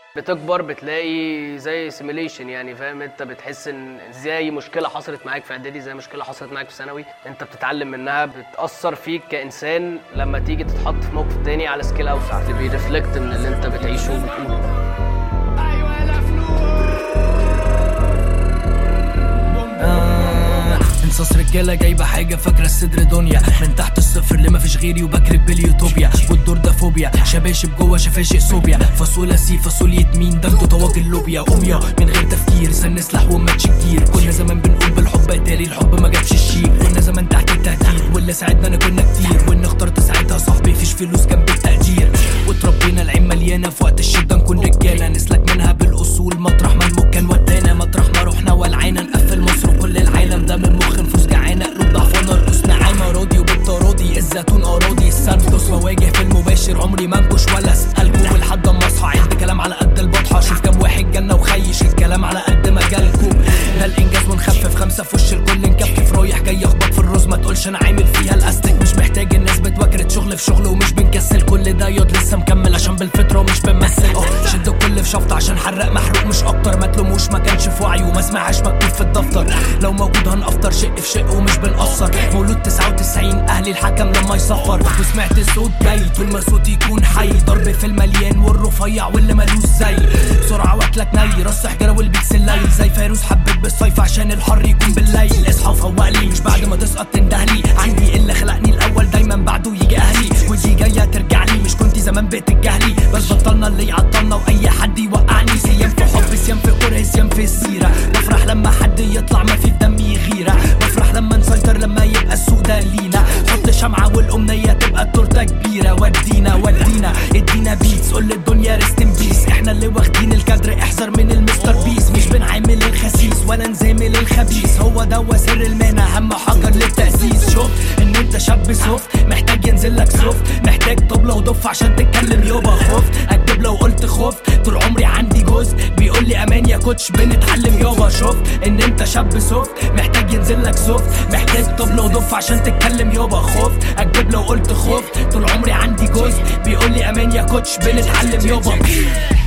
بتكبر بتلاقي زي سيميليشن يعني فاهم انت بتحس ان زي مشكله حصلت معاك في اعدادي زي مشكله حصلت معاك في ثانوي انت بتتعلم منها بتاثر فيك كانسان لما تيجي تتحط في موقف تاني على سكيل اوسع بيرفلكت من اللي انت بتعيشه وبتقوله آه، انصاص رجاله جايبه حاجه فاكره الصدر دنيا من تحت الصفر اللي مفيش غيري وبكرب باليوتوبيا والدور ده فوبيا شباشب جوه شفاشق صوبيا فاصوليا سي فاصوليا مين ده انتوا طواجن لوبيا قوميا من غير تفكير سن سلاح وماتش كتير كنا زمان بنقول بالحب اتاري الحب ما جابش الشيك كنا زمان تحت التهديد واللي ساعدنا انا كنا كتير وان اخترت ساعتها صاحبي فيش فلوس جنب التقدير واتربينا العين مليانه في وقت الشده نكون رجاله نسلك منها بالاصول مطرح ما المكان ودانا مطرح ما رحنا والعينا نقفل مصر وكل العالم ده من مخ نفوس جعانه قلوب ضعفانه رؤوس نعامه راضي وبالتراضي الزيتون اراضي السانتوس مواجه في المباشر عمري ما انكش ولا اسالكم ولحد اما اصحى عد كلام على قد البطحه شوف كام واحد جنه وخيش الكلام على قد مجالكم ده الانجاز ونخفف خمسه في وش الكل نكفكف رايح جاي اخبط في الرز ما تقولش انا عامل فيها الاستك مش محتاج الناس بتوكرت شغل في شغل ومش بنكسل كل ده ياض لسه مكمل عشان بالفطره ومش بنمثل اه شد الكل في شفط عشان حرق محروق مش اكتر ما تلوموش ما كانش في وعي وما سمعهاش مكتوب في الدفتر لو موجود هنفطر شق في شق ومش بنقصر مولود 99 اهلي الحكم لما يصفر وسمعت الصوت جاي طول ما صوتي يكون حي ضرب في المليان والرفيع واللي ملوش زي بسرعه واكلك ني رص حجره والبيكس الليل زي فيروز حبيت بالصيف عشان الحر يكون بالليل اصحى وفوق لي مش بعد ما تسقط تندهلي عندي اللي خلقني الاول دايما بعده يجي اهلي ودي جايه ترجع لي مش كنتي زمان بتتجاهلي بس بطلنا اللي يعطلنا واي حد يوقعني سيام في حب سيام في كره سيام في السيره بفرح لما حد يطلع ما في دمي غيره بفرح لما نسيطر لما يبقى السوق ده لينا حط شمعه والامنيه تبقى التورته كبيره ودينا ودينا ادينا بيتس قول للدنيا ريست ان بيس احنا اللي واخدين الكادر احذر من المستر بيس مش بنعامل الخسيس ولا نزامل الخبيث هو ده سر المهنه اهم حجر للتاسيس شوف ان انت شاب سوفت محتاج ينزل لك سوفت محتاج طبله ودف عشان تتكلم يابا خفت اكدب لو قلت خفت طول عمري عندي جزء بيقول لي امان يا كوتش بنتعلم يابا شوف ان انت شاب سوفت محتاج ينزل لك سوفت محتاج طبله ودف عشان تتكلم يابا خفت اكدب لو قلت خفت طول عمري عندي جزء بيقول لي امان يا كوتش بنتعلم يابا